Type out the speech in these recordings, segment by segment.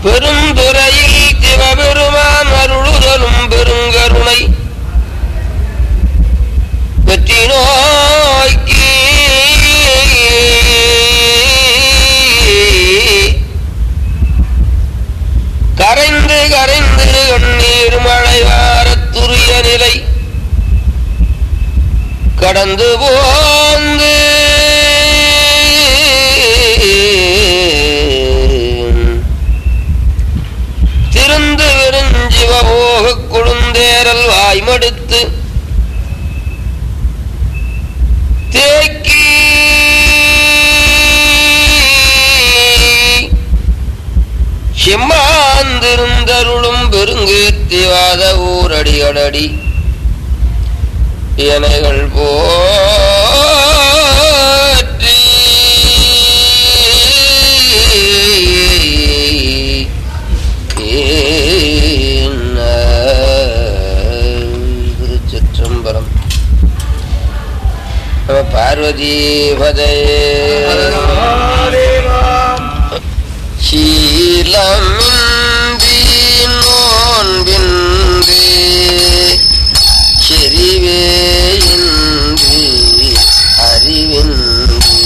பெருந்துறையில் சிவபெருமான் அருளுதலும் பெருங்கருணை வெற்றி நோக்கி கரைந்து கரைந்து கண்ணீர் மழை வாரத்துரிய நிலை கடந்து போந்து திருந்து விருஞ்சிவபோக குழுந்தேரல் வாய்மடுத்து தேக்கி செம்மாந்திருந்தருளும் பெருங்கீர்த்திவாத ஊரடிகளடி எனைகள் போற்றி திருச்சிற்றம்பலம் நம பார்வதி பதையே சீலமின்றி நோன்பின்றி செறிவே இன்றி அறிவின்றி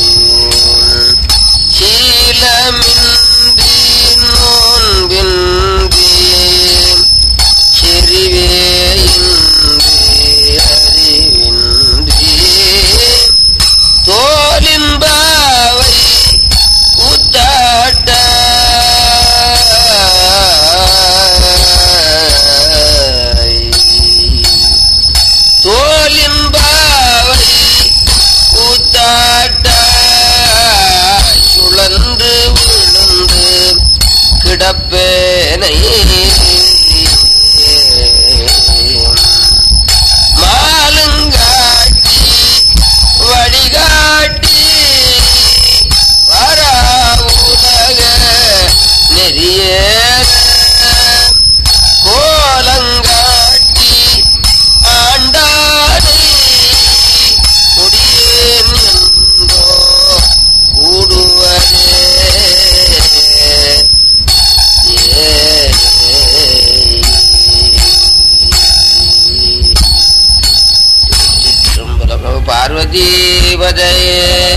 சீலமின்றி நோன்பின்றி செறிவே இன்றி அறிவின்றி தோலின்பாவை கூத்தாட்ட தோலின்பாவை கூத்தாட்ட சுழன்று விழுந்து கிடப்பேனை மாலுங்காட்டி வழிகாட்டி வரா உலக நெறிய கோலங்காட்டி ஆண்டானை கொடியேன் என்றோ கூடுவதே ஏ திருச்சிற்றம்பலம். நம பார்வதி பதையே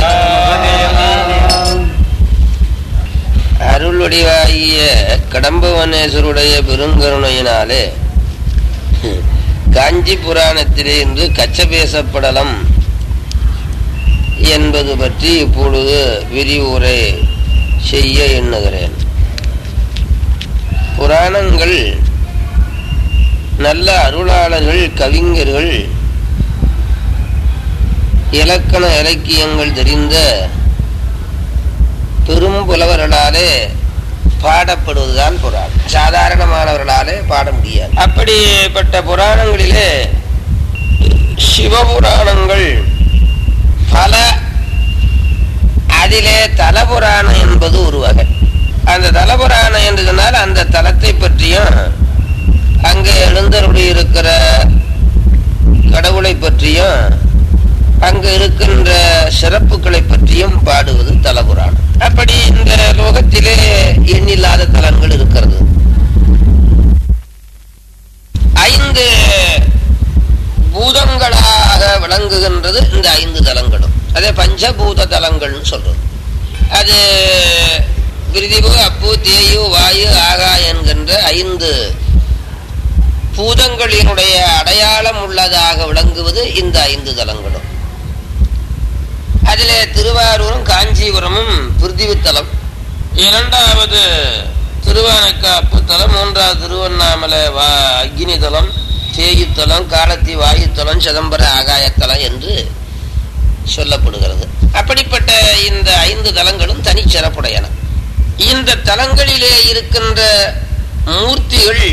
அருளுடையாகிய கடம்பவனேஸ்வருடைய பெருங்கருணையினாலே காஞ்சி புராணத்திலே இன்று கச்சபேசப்படலம் என்பது பற்றி இப்பொழுது விரிவுரை செய்ய எண்ணுகிறேன் புராணங்கள் நல்ல அருளாளர்கள் கவிஞர்கள் இலக்கண இலக்கியங்கள் தெரிந்த பெரும் புலவர்களாலே பாடப்படுவதுதான் புராணம் சாதாரணமானவர்களாலே பாட முடியாது அப்படிப்பட்ட புராணங்களிலே சிவபுராணங்கள் பல அதிலே தலபுராணம் என்பது ஒரு வகை அந்த தலபுராணம் என்று சொன்னால் அந்த தலத்தை பற்றியும் அங்கே எழுந்தருளி இருக்கிற கடவுளை பற்றியும் அங்கு இருக்கின்ற சிறப்புகளை பற்றியும் பாடுவது தலபுராணம் அப்படி இந்த லோகத்திலே எண்ணில்லாத தலங்கள் இருக்கிறது ஐந்து பூதங்களாக விளங்குகின்றது இந்த ஐந்து தலங்களும் அதே பஞ்சபூத தலங்கள்னு சொல்றது அது பிரிதிபு அப்பு தேயு வாயு ஆகா என்கின்ற ஐந்து பூதங்களினுடைய அடையாளம் உள்ளதாக விளங்குவது இந்த ஐந்து தலங்களும் அதிலே திருவாரூரும் காஞ்சிபுரமும் பிருத்திவித்தலம் இரண்டாவது திருவானைக்காப்பு தலம் மூன்றாவது திருவண்ணாமலை வா அக்னி தலம் தேயுத்தலம் காலத்தி வாயுத்தலம் சிதம்பர ஆகாயத்தலம் என்று சொல்லப்படுகிறது அப்படிப்பட்ட இந்த ஐந்து தலங்களும் தனிச்சிறப்புடையன இந்த தலங்களிலே இருக்கின்ற மூர்த்திகள்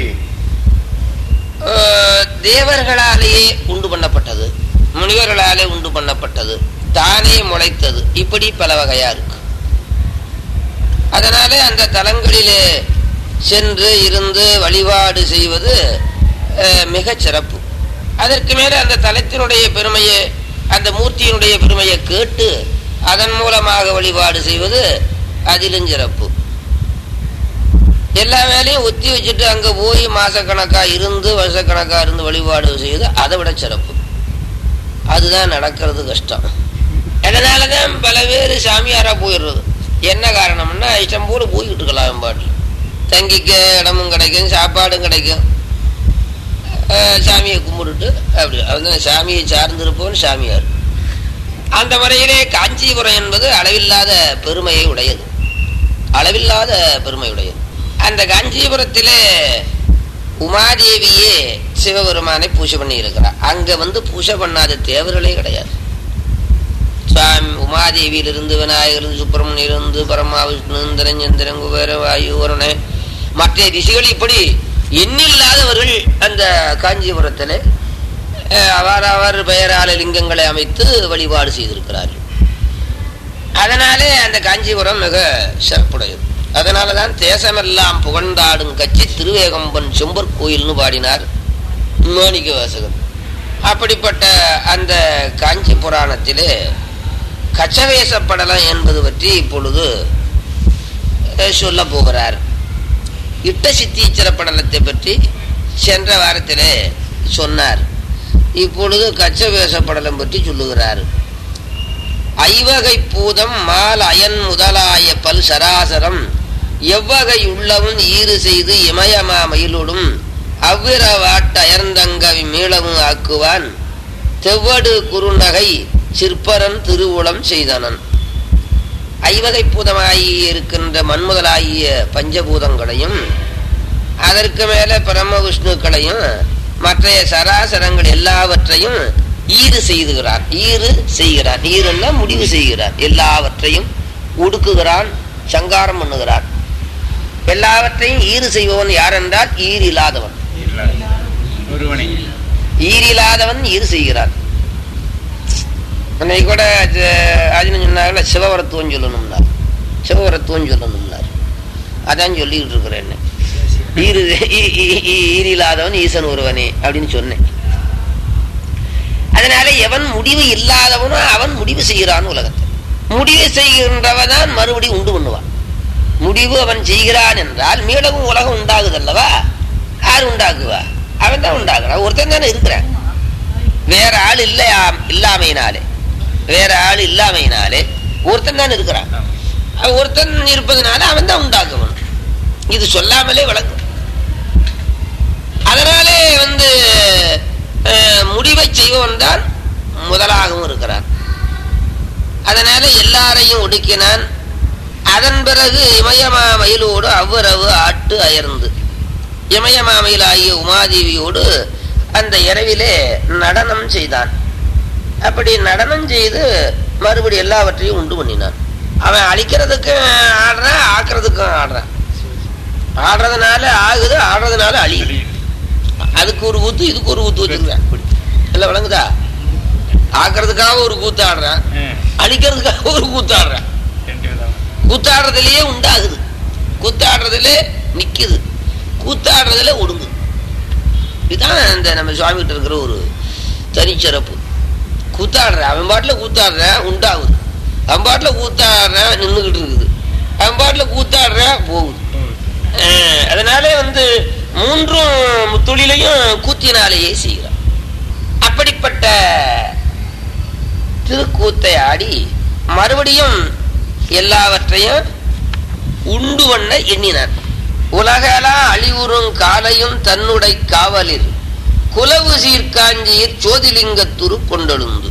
அஹ், தேவர்களாலேயே உண்டு பண்ணப்பட்டது முனிவர்களாலே உண்டு பண்ணப்பட்டது தானே முளைத்தது இப்படி பல வகையா இருக்கு அதனாலே அந்த தலங்களிலே சென்று இருந்து வழிபாடு செய்வது அஹ், மிகச் சிறப்பு அதற்கு மேலே அந்த தலத்தினுடைய பெருமையை அந்த மூர்த்தியினுடைய பெருமையை கேட்டு அதன் மூலமாக வழிபாடு செய்வது அதிலும் சிறப்பு எல்லா வேலையும் ஒத்தி வச்சுட்டு அங்க போய் மாசக்கணக்கா இருந்து வருஷக்கணக்கா இருந்து வழிபாடு செய்து அதை விட சிறப்பு அதுதான் நடக்கிறது கஷ்டம் அதனாலதான் பல பேர் சாமியாரா போயிடுறது என்ன காரணம்னா இஷ்டம் போல போய்கிட்டு இருக்கலாம் பாட்டில் தங்கிக்க இடமும் கிடைக்கும் சாப்பாடும் கிடைக்கும் அஹ் சாமியை கும்பிட்டுட்டு அப்படி வந்து சாமியை சார்ந்திருப்பவன் சாமியார் அந்த முறையிலே காஞ்சிபுரம் என்பது அளவில்லாத பெருமையை உடையது அளவில்லாத பெருமை உடையது அந்த காஞ்சிபுரத்திலே உமாதேவியே சிவபெருமானை பூஜை பண்ணி இருக்கிறார் அங்க வந்து பூஜை பண்ணாத தேவர்களே கிடையாது சுவாமி உமாதேவியிலிருந்து விநாயகர் சுப்பிரமணியிலிருந்து பரமா விஷ்ணு இந்திரன் சந்திரன் குபேர வாயு வருணன் மற்ற ரிஷிகள் இப்படி எண்ணில்லாதவர்கள் அந்த காஞ்சிபுரத்தில் அவர் அவர் பெயரால லிங்கங்களை அமைத்து வழிபாடு செய்திருக்கிறார்கள் அதனாலே அந்த காஞ்சிபுரம் மிக சிறப்புடையது அதனாலதான் தேசமெல்லாம் புகழ்ந்தாடும் கட்சி திருவேகம்பன் செம்பர் கோயில்னு பாடினார் மாணிக்க வாசகன் அப்படிப்பட்ட அந்த காஞ்சி புராணத்திலே கச்சவேசப்படலம் என்பது பற்றி இப்பொழுது அஹ், சொல்ல போகிறார் இட்ட சித்தீச்சர படலத்தை பற்றி சென்ற வாரத்திலே சொன்னார் இப்பொழுது கச்சவேச படலம் பற்றி சொல்லுகிறார் ஐவகை பூதம் மால் அயன் முதலாய பல் சராசரம் எவ்வகை உள்ளவும் ஈறு செய்து இமயமா மயிலுடும் அவ்விரவாட்ட அயர்ந்தங்கவி மீளவும் ஆக்குவான் தெவ்வடு குறுநகை சிற்பரன் திருவுளம் செய்தனன் ஐவகை பூதமாகி இருக்கின்ற மண்முதலாகிய பஞ்சபூதங்களையும் அதற்கு மேல பிரம்ம விஷ்ணுக்களையும் மற்றைய சராசரங்கள் எல்லாவற்றையும் ஈடு செய்துகிறார் ஈறு செய்கிறார் ஈருன்னா முடிவு செய்கிறார் எல்லாவற்றையும் ஒடுக்குகிறான் சங்காரம் பண்ணுகிறான் எல்லாவற்றையும் ஈறு செய்பவன் யார் என்றால் ஈர் இல்லாதவன் ஒருவனை ஈரில்லாதவன் ஈறு செய்கிறான் அன்னைக்கு கூட ஆஜினு சொன்னாங்கல்ல சிவவரத்துவம் சொல்லணும்னார் சிவவரத்துவம் சொல்லணும்னார் அதான் சொல்லிக்கிட்டு இருக்கிறேன் என்ன ஈரு ஈ- ஈ- ஈ- ஈரில்லாதவன் ஈசன் ஒருவனே அப்படின்னு சொன்னேன் அதனால எவன் முடிவு இல்லாதவனோ அவன் முடிவு செய்கிறான் உலகத்தை முடிவு செய்கின்றவன் தான் மறுபடியும் உண்டு பண்ணுவான் முடிவு அவன் செய்கிறான் என்றால் மீளவும் உலகம் உண்டாகுதல்லவா யார் உண்டாக்குவா அவன் தான் உண்டாக்குறான் ஒருத்தன் தானே இருக்கிறான் வேற ஆள் இல்ல இல்லாமையினாலே வேற ஆள் இல்லாமையினாலே ஒருத்தன் தான் இருக்கிறான் அவன் ஒருத்தன் இருப்பதனால அவன் தான் உண்டாக்குவன் இது சொல்லாமலே விளங்கும் அதனாலே வந்து அஹ், முடிவை செய்பவன் தான் முதலாகவும் இருக்கிறான் அதனால எல்லாரையும் ஒடுக்கினான் அதன் பிறகு இமயமா மயிலோடு அவ்வரவு ஆட்டு அயர்ந்து இமயமா மயிலாகிய உமாதேவியோடு அந்த இரவிலே நடனம் செய்தான் அப்படி நடனம் செய்து மறுபடி எல்லாவற்றையும் உண்டு பண்ணினான் அவன் அழிக்கிறதுக்கும் ஆடுறான் ஆக்குறதுக்கும் ஆடுறான் ஆடுறதுனால ஆகுது ஆடுறதுனால அழியுது அதுக்கு ஒரு கூத்து இதுக்கு ஒரு கூத்து வச்சிருக்கான் இல்ல விளங்குதா ஆக்குறதுக்காக ஒரு கூத்து ஆடுறான் அழிக்கிறதுக்காக ஒரு கூத்து ஆடுறான் கூத்தாடுறதுலயே உண்டாகுது கூத்தாடுறதுல நிக்குது கூத்தாடுறதுல ஒடுங்குது இதுதான் இந்த நம்ம சுவாமி கிட்ட இருக்கிற ஒரு தனிச்சிறப்பு கூத்தாடுற அவன் பாட்டுல கூத்தாடுற உண்டாகுது அவன் பாட்டுல கூத்தாடுற நின்றுகிட்டு இருக்குது அவன் பாட்டுல கூத்தாடுற போகுது அஹ் அதனாலே வந்து மூன்றும் தொழிலையும் கூத்தினாலேயே செய்கிறான் அப்படிப்பட்ட திருக்கூத்தை ஆடி மறுபடியும் எல்லாவற்றையும் உண்டு பண்ண எண்ணினான் உலகளா அழிவுறும் காலையும் தன்னுடை காவலில் குலவு சீர்காஞ்சியிற் சோதிலிங்கத்துரு கொண்டெழுந்து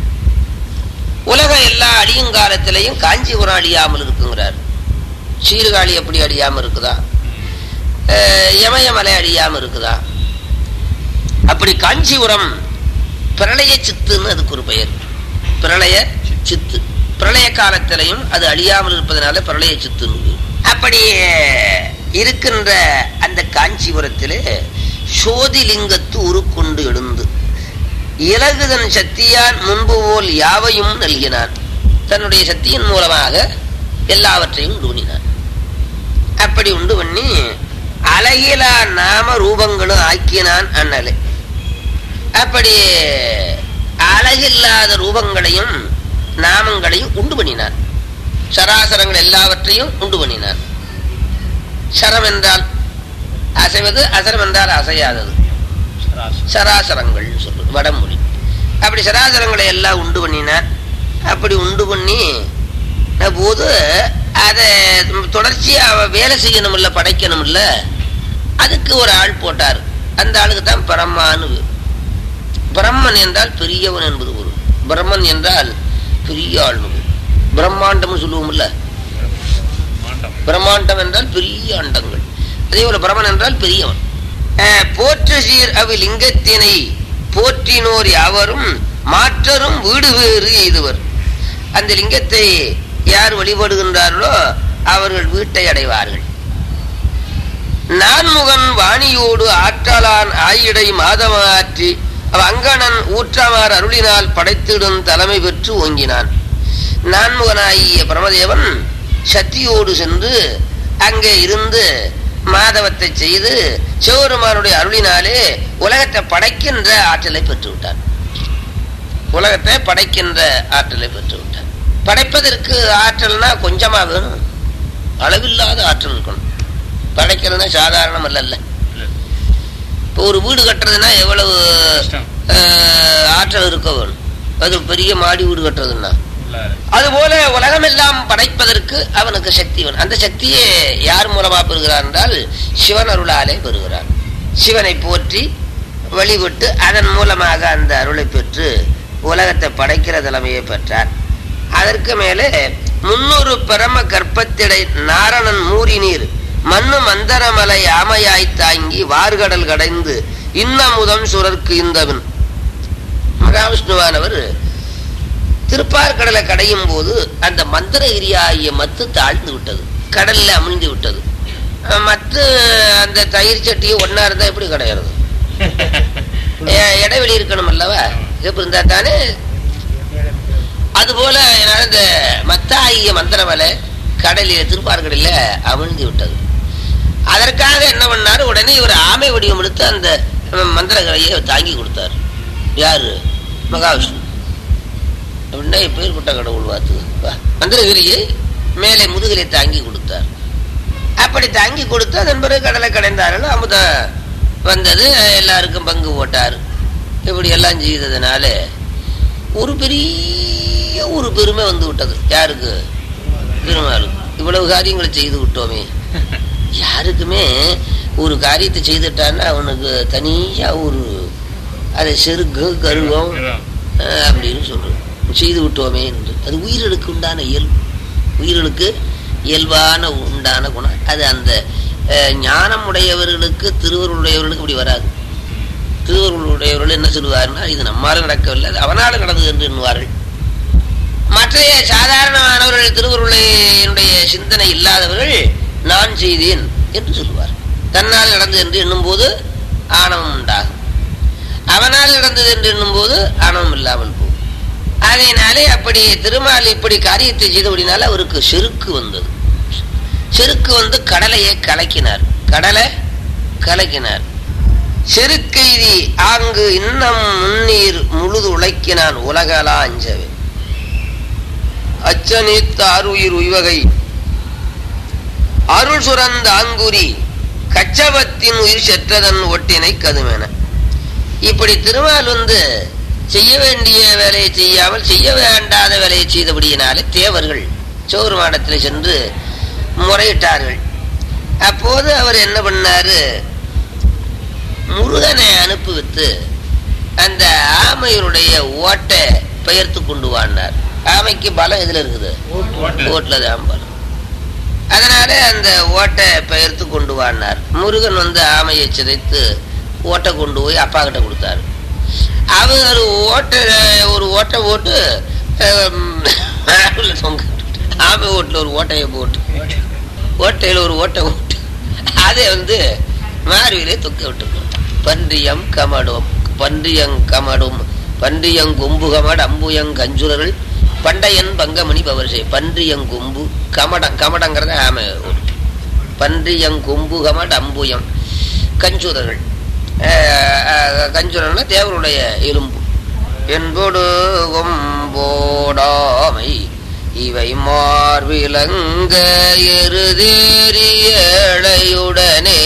உலகம் எல்லா அழியும் காலத்திலையும் காஞ்சிபுரம் அழியாமல் இருக்குங்கிறார் சீர்காழி எப்படி அழியாம இருக்குதா அஹ் இமயமலை அழியாம இருக்குதா அப்படி காஞ்சிபுரம் பிரளய சித்துன்னு அதுக்கு ஒரு பெயர் பிரளய சித்து பிரளய காலத்திலையும் அது அழியாமல் இருப்பதனால பிரளய சித்துன்னு அப்படி இருக்கின்ற அந்த காஞ்சிபுரத்திலே சோதிலிங்கத்து உருக்கொண்டு எழுந்து இலகுதன் சக்தியான் முன்பு போல் யாவையும் நல்கினான் தன்னுடைய சக்தியின் மூலமாக எல்லாவற்றையும் உண்டு பண்ணினான் அப்படி உண்டு பண்ணி அழகிலா நாம ரூபங்களும் ஆக்கினான் அண்ணலே அப்படி அழகில்லாத ரூபங்களையும் நாமங்களையும் உண்டு பண்ணினான் சராசரங்கள் எல்லாவற்றையும் உண்டு பண்ணினான் சரம் என்றால் அசைவது அசரம் என்றால் அசையாதது சராசரங்கள் சொல்றது வடமொழி அப்படி சராசரங்களை எல்லாம் உண்டு பண்ணினார் அப்படி உண்டு பண்ணி போது அதை தொடர்ச்சியா அவ வேலை செய்யணும் இல்ல படைக்கணும் இல்ல அதுக்கு ஒரு ஆள் போட்டார் அந்த ஆளுக்கு தான் பிரம்மானு பேரு. பிரம்மன் என்றால் பெரியவன் என்பது ஒரு பிரம்மன் என்றால் பெரிய ஆள் பிரம்மாண்டம் சொல்லுவோம்ல பிரம்மாண்டம் என்றால் பெரிய அண்டங்கள் அதே போல பிரமன் என்றால் பெரியவன் அஹ், போற்று சீர் அவி லிங்கத்தினை போற்றினோர் யாவரும் மாற்றரும் வீடு வேறு எய்துவர் அந்த லிங்கத்தை யார் வழிபடுகின்றார்களோ அவர்கள் வீட்டை அடைவார்கள் நான்முகன் வாணியோடு ஆற்றலான் ஆயிடை மாதமாற்றி அவ அங்கணன் ஊற்றமார் அருளினால் படைத்திடும் தலைமை பெற்று ஓங்கினான் நான்முகனாகிய பிரமதேவன் சக்தியோடு சென்று அங்கே இருந்து மாதவத்தை செய்து சிவபெருமானுடைய அருளினாலே உலகத்தை படைக்கின்ற ஆற்றலை பெற்று விட்டான் உலகத்தை படைக்கின்ற ஆற்றலை பெற்று விட்டான் படைப்பதற்கு ஆற்றல்னா கொஞ்சமா வேணும் அளவில்லாத ஆற்றல் இருக்கணும் படைக்கிறதுனா சாதாரணம் அல்ல இப்போ ஒரு வீடு கட்டுறதுன்னா எவ்வளவு கஷ்டம். அஹ், ஆற்றல் இருக்க வேணும் அது பெரிய மாடி வீடு கட்டுறதுன்னா அதுபோல உலகமெல்லாம் படைப்பதற்கு அவனுக்கு சக்தி வேணும் அந்த சக்தியை யார் மூலமா பெறுகிறார் என்றால் சிவன் அருளாலே பெறுகிறான் சிவனை போற்றி வழிபட்டு அதன் மூலமாக அந்த அருளை பெற்று உலகத்தை படைக்கிற தலைமையை பெற்றார் அதற்கு மேலே முன்னூறு பரம கற்பத்திடை நாரணன் மூரி நீர் மண்ணு மந்தரமலை ஆமையாய் தாங்கி வார்கடல் கடைந்து இன்னமுதம் சுரர்க்கு இந்தவன் மகாவிஷ்ணுவானவர் திருப்பார்கடலை கடையும் போது அந்த மந்திரகிரி ஆகிய மத்து தாழ்ந்து விட்டது கடல்ல அமிழ்ந்து விட்டது அஹ் மத்து அந்த தயிர் சட்டியும் ஒன்னா இருந்தா எப்படி கிடையாது இடைவெளி இருக்கணும் அல்லவா எப்படி இருந்தா தானே அதுபோல என்னால இந்த மத்தாகிய மந்திரமலை கடலில் திருப்பார்கடலில் அமிழ்ந்து விட்டது அதற்காக என்ன பண்ணாரு உடனே இவர் ஆமை வடிவம் எடுத்து அந்த மந்திரகரையை தாங்கி கொடுத்தார் யாரு மகாவிஷ்ணு அப்படின்னா எப்பேற்பட்ட கடவுள் பார்த்து மந்திரகிரியை மேலே முதுகிலே தாங்கி கொடுத்தார் அப்படி தாங்கி கொடுத்து அதன் பிறகு கடலை கடைந்தார்கள் அமுதம் வந்தது எல்லாருக்கும் பங்கு போட்டார் இப்படி எல்லாம் செய்ததுனால ஒரு பெரிய ஒரு பெருமை வந்து விட்டது யாருக்கு பெருமாளுக்கு இவ்வளவு காரியங்களை செய்து விட்டோமே யாருக்குமே ஒரு காரியத்தை செய்துட்டான்னா அவனுக்கு தனியா ஒரு அதை செருக்கு கருவம் அஹ், அப்படின்னு சொல்றது செய்து விட்டோமே என்று அது உயிர்களுக்கு உண்டான இயல்பு உயிர்களுக்கு இயல்பான உண்டான குணம் அது அந்த அஹ், ஞானம் உடையவர்களுக்கு திருவருடையவர்களுக்கு இப்படி வராது திருவருளுடையவர்கள் என்ன சொல்லுவாருன்னா இது நம்மால நடக்கவில்லை அது அவனால நடந்தது என்று எண்ணுவார்கள் மற்றைய சாதாரணமானவர்கள் திருவருளையினுடைய சிந்தனை இல்லாதவர்கள் நான் செய்தேன் என்று சொல்லுவார் தன்னால் நடந்தது என்று எண்ணும்போது ஆணவம் உண்டாகும் அவனால் நடந்தது என்று எண்ணும்போது ஆணவம் இல்லாமல் போகும் அதனாலே அப்படி திருமால் இப்படி காரியத்தை செய்தபடினால அவருக்கு செருக்கு வந்தது செருக்கு வந்து கடலையை கலக்கினார் கடலை கலக்கினார் செருக்கெய்தி ஆங்கு இன்னம் முன்னீர் முழுது உழைக்கினான் உலகளா அஞ்சவே அச்சனித்த அருயிர் உய்வகை அருள் சுரந்த ஆங்குரி கச்சவத்தின் உயிர் செற்றதன் ஒட்டினை கதுமென இப்படி திருமால் வந்து செய்ய வேண்டிய வேலையை செய்யாமல் செய்ய வேண்டாத வேலையை செய்தபடியினாலே தேவர்கள் சோறு மாடத்தில் சென்று முறையிட்டார்கள் அப்போது அவர் என்ன பண்ணாரு முருகனை அனுப்பி வைத்து அந்த ஆமையினுடைய ஓட்டை பெயர்த்து கொண்டு வாடினார் ஆமைக்கு பலம் எதுல இருக்குது ஓட்டுல தான் பலம் அதனால அந்த ஓட்டை பெயர்த்து கொண்டு வாடினார் முருகன் வந்து ஆமையை சிதைத்து ஓட்டை கொண்டு போய் அப்பா கிட்ட கொடுத்தாரு அவர் ஓட்டை ஒரு ஓட்டை போட்டு ஹம், ஆமையில தொங்க விட்டுட்டார். ஆமை ஓட்டுல ஒரு ஓட்டையை போட்டு ஓட்டையில ஒரு ஓட்டை போட்டு அதை வந்து மார்பிலே தொக்க விட்டு பன்றியம் கமடும் பன்றியங் கமடும் பன்றியங் கொம்பு கமட அம்புயங் கஞ்சுரர்கள் பண்டையன் பங்கமணி பவர்சை பன்றியங் கொம்பு கமடம் கமடங்கிறத ஆமை ஓட்டு பன்றியங் கொம்பு கமட அம்புயம் கஞ்சுரர்கள் அஹ், அஹ், கஞ்சுரன்னா தேவருடைய எலும்பு என்போடு கொம்போடாமை இவை மார்விலங்க எருதேறியழையுடனே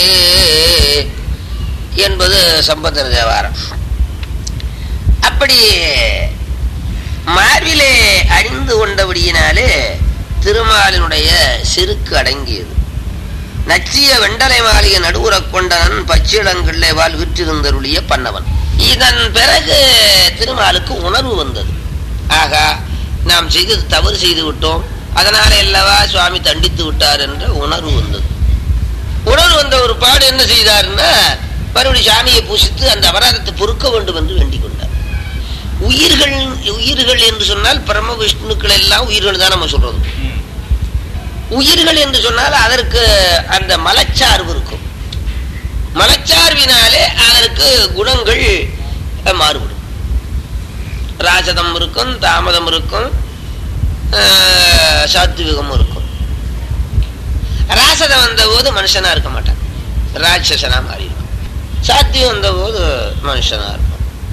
என்பது சம்பந்தர் தேவாரம் அப்படி மார்பிலே அணிந்து கொண்டபடியினாலே திருமாலினுடைய செருக்கு அடங்கியது நச்சிய வெண்டலை மாளிகை நடுவுறக் கொண்டனன் பச்சிளங்கிள்ளை வாழ் விற்றிருந்தருளிய பன்னவன் இதன் பிறகு திருமாலுக்கு உணர்வு வந்தது ஆகா நாம் செய்தது தவறு செய்து விட்டோம் அதனால அல்லவா சுவாமி தண்டித்து விட்டார் என்ற உணர்வு வந்தது உணர்வு வந்த ஒரு பாடு என்ன செய்தார்னா மறுபடியும் சாமியை பூசித்து அந்த அபராதத்தை பொறுக்க வேண்டும் என்று வேண்டிக் கொண்டார் உயிர்கள் உயிர்கள் என்று சொன்னால் பிரம்ம விஷ்ணுக்கள் எல்லாம் உயிர்கள் தான் நம்ம சொல்றது ம். உயிர்கள் என்று சொன்னால் அதற்கு அந்த மலச்சார்பு இருக்கும் மலச்சார்பினாலே அதற்கு குணங்கள் அஹ், மாறுபடும் ராஜதம் இருக்கும் தாமதம் இருக்கும் அஹ், சாத்விகம் இருக்கும் ராசதம் வந்த போது மனுஷனா இருக்க மாட்டான் ராட்சசனா மாறி இருக்கும் சாத்விகம் வந்த போது மனுஷனா இருக்கும்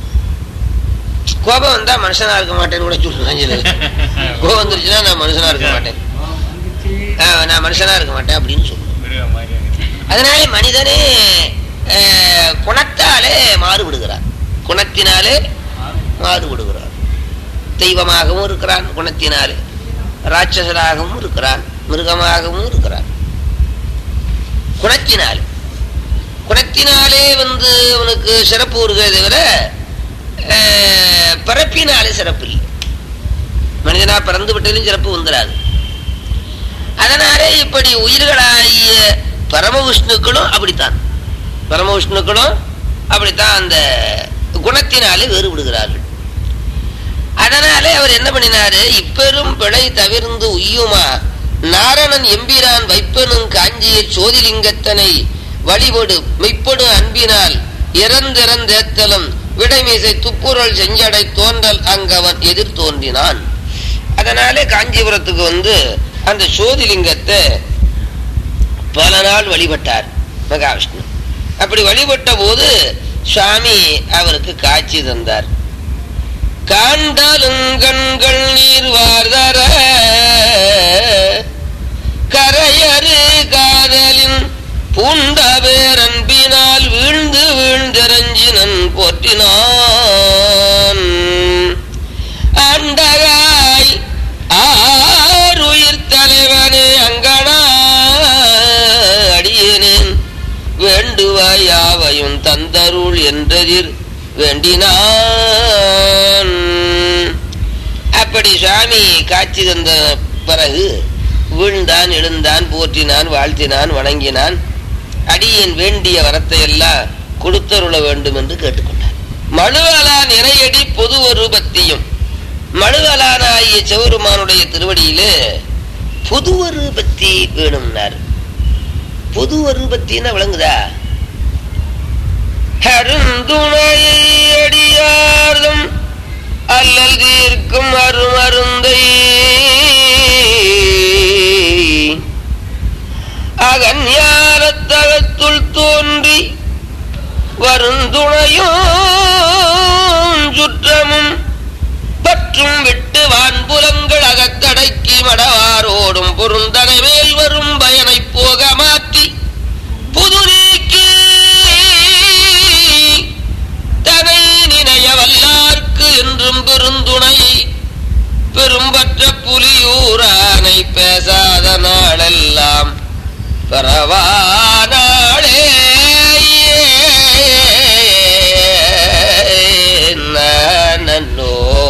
கோபம் வந்தா மனுஷனா இருக்க மாட்டேன்னு கூட சொல்லுவாங்க கோபம் வந்துருச்சுன்னா நான் மனுஷனா இருக்க மாட்டேன் ஆஹ் நான் மனுஷனா இருக்க மாட்டேன் அப்படின்னு சொல்லுவோம் மிருகம் மாதிரி இருக்கு. அதனால மனிதனே ஆஹ், குணத்தாலே மாறுபடுகிறான் குணத்தினாலே மாறுபடுகிறான் தெய்வமாகவும் இருக்கிறான் குணத்தினாலே ராட்சசராகவும் இருக்கிறான் மிருகமாகவும் இருக்கிறான் குணத்தினாலே குணத்தினாலே வந்து அவனுக்கு சிறப்பு வருகிறதே தவிர ஆஹ், பிறப்பினாலே சிறப்பு இல்லை மனிதனா பிறந்து விட்டதிலும் சிறப்பு வந்துடாது அதனாலே இப்படி உயிர்களாகிய பரம விஷ்ணுக்களும் அப்படித்தான் பரம விஷ்ணுக்களும் அப்படித்தான் அந்த குணத்தினாலே வேறுபடுகிறார்கள் அதனாலே அவர் என்ன பண்ணினாரு இப்பெரும் பிழை தவிர்ந்து உய்யுமா நாரணன் எம்பிரான் வைப்பனும் காஞ்சியில் சோதிலிங்கத்தனை வழிபடு மெய்ப்படு அன்பினால் இறந்திறந்தேத்தலும் விடைமீசை துப்புரல் செஞ்சடை தோன்றல் அங்கவன் எதிர் தோன்றினான் அதனாலே காஞ்சிபுரத்துக்கு வந்து அந்த சோதிலிங்கத்தை பல நாள் வழிபட்டார் மகாவிஷ்ணு அப்படி வழிபட்ட போது சுவாமி அவருக்கு காட்சி தந்தார் காண்டாலும் கண்கள் நீர் வார்தர கரையறு காதலின் பூண்ட பேரன்பினால் வீழ்ந்து வீழ்ந்திரஞ்சினன் போற்றினான் அண்டகாய் ஆறுயிர் தலைவனே அங்கனா அடியேனேன் வேண்டுவாய் யாவையும் தந்தருள் என்றதிர் வேண்டினான் அப்படி சுவாமி காட்சி தந்த பிறகு வீழ்ந்தான் எழுந்தான் போற்றினான் வாழ்த்தினான் வணங்கினான் அடியேன் வேண்டிய வரத்தை எல்லாம் கொடுத்தருள வேண்டும் என்று கேட்டுக்கொண்டார் மழுவலான் இறையடி பொது ரூபத்தையும் மழுவலானாகிய சிவருமானுடைய திருவடியிலே புது ரூபத்தி வேணும்னார் புது ரூபத்தின்னா விளங்குதா அருந்துணையடியார்தம் அல்லல் தீர்க்கும் அருமருந்தை அகன்யாரத்தகத்துள் தோன்றி வருந்துணையும் சுற்றமும் பற்றும் விட்டு வான்புலங்கள் அகத்தடக்கி மடவாரோடும் பொருந்தனை மேல் வரும் பயனை போக மாற்றி புதுரீக்கி தனை நினைய வல்லார்க்கு என்றும் பெருந்துணை பெரும்பற்ற புலியூரானை பேசாத நாளெல்லாம் பரவானாளே நன்னோ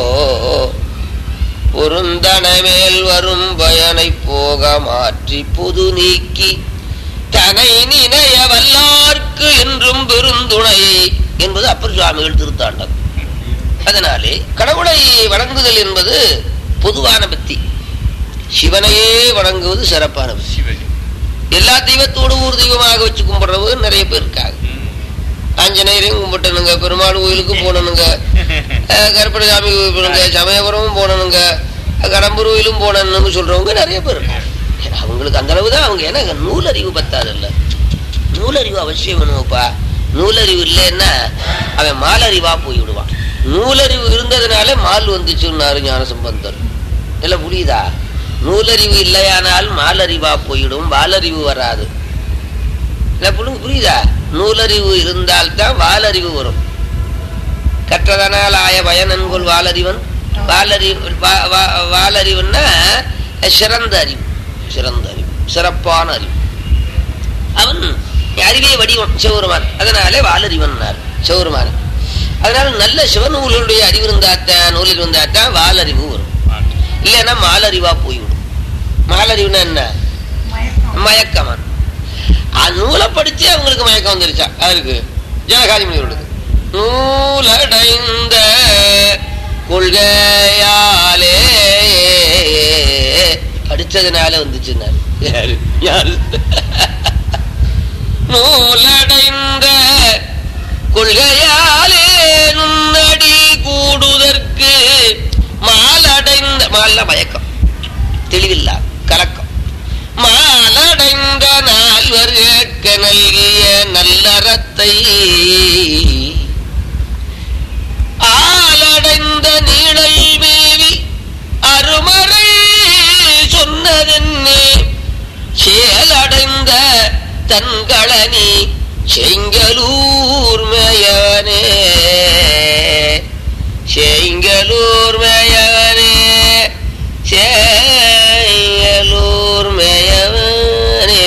பொருந்தன மேல் வரும் பயனை போக மாற்றி புது நீக்கி தனை நினைய வல்லார்க்கு என்றும் பெருந்துணை என்பது அப்பர் சுவாமிகள் திருத்தாண்டம் அதனாலே கடவுளை வணங்குதல் என்பது பொதுவான பக்தி சிவனையே வணங்குவது சிறப்பான பக்தி சிவஜி எல்லா தெய்வத்தோடும் ஒரு தெய்வமாக வச்சு கும்பிடுறவங்க நிறைய பேர் இருக்காங்க ம். ஆஞ்சநேயரையும் கும்பிட்டனுங்க பெருமாள் கோயிலுக்கு போனனுங்க அஹ் கருப்பணசாமி கோயில் போனனுங்க சமயபுரமும் போனனுங்க கடம்பூர் கோயிலும் போனன்னு சொல்றவங்க நிறைய பேர் இருக்காங்க அவங்களுக்கு அந்த அளவு தான் அவங்க ஏன்னா நூலறிவு பத்தாதல்ல நூலறிவு அவசியம் வேணும்ப்பா நூலறிவு இல்லைன்னா அவன் மாலறிவா போய் விடுவான் நூலறிவு இருந்ததுனால மால் வந்துச்சுன்னாரு ஞான சம்பந்தர் இல்ல புரியுதா நூலறிவு இல்லையானால் மாலறிவா போயிடும் வாலறிவு வராது இல்ல புரியுது புரியுதா நூலறிவு இருந்தால்தான் வாலறிவு வரும் கற்றதனால் ஆய பயனன்கொள் வாலறிவன் வாலறிவு வா- வா- வாலறிவுன்னா சிறந்த அறிவு சிறந்த அறிவு சிறப்பான அறிவு அவன் அறிவே வடிவம் சிவருமான் அதனாலே வாலறிவன்னார் சிவருமான் அதனால நல்ல சிவநூலுடைய அறிவு இருந்தாத்தான் நூலில் இருந்தாத்தான் வாலறிவு வரும் இல்லைன்னா மாலறிவா போய்விடும் மாலறிவுன்னா என்ன மயக்கமான் அது நூலை படிச்சு அவங்களுக்கு மயக்கம் வந்துருச்சா அவருக்கு ஜனகாதி முனிவர்களுக்கு நூலடைந்த கொள்கையாலே படிச்சதுனால வந்துச்சுன்னாரு யாரு யாரு நூலடைந்த கொள்கையாலே நுண்ணடி கூடுதற்கு மாலடைந்த மால மயக்கம் தெளிவில்லா கலக்கம் மாலடைந்த நால்வர் கேட்க நல்கிய நல்லறத்தை ஆலடைந்த நீழல் மேவி அருமறை சொன்னதென்னே சேலடைந்த தன்களனி செங்கலூர் மேயவனே செங்கலூர் மேயவனே செங்கலூர் மேயவனே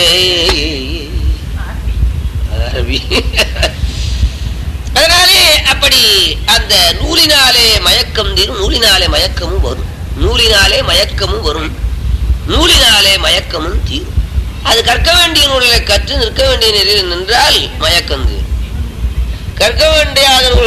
அரபி. அதனாலே அப்படி அந்த நூலினாலே மயக்கம் தீரும் நூலினாலே மயக்கமும் வரும் நூலினாலே மயக்கமும் வரும் நூலினாலே மயக்கமும் தீரும் அது கற்க வேண்டிய நூலில் கற்று நிற்க வேண்டிய நிலையில் நின்றால் மயக்கம் தீரும் கற்க வேண்டிய நூலில்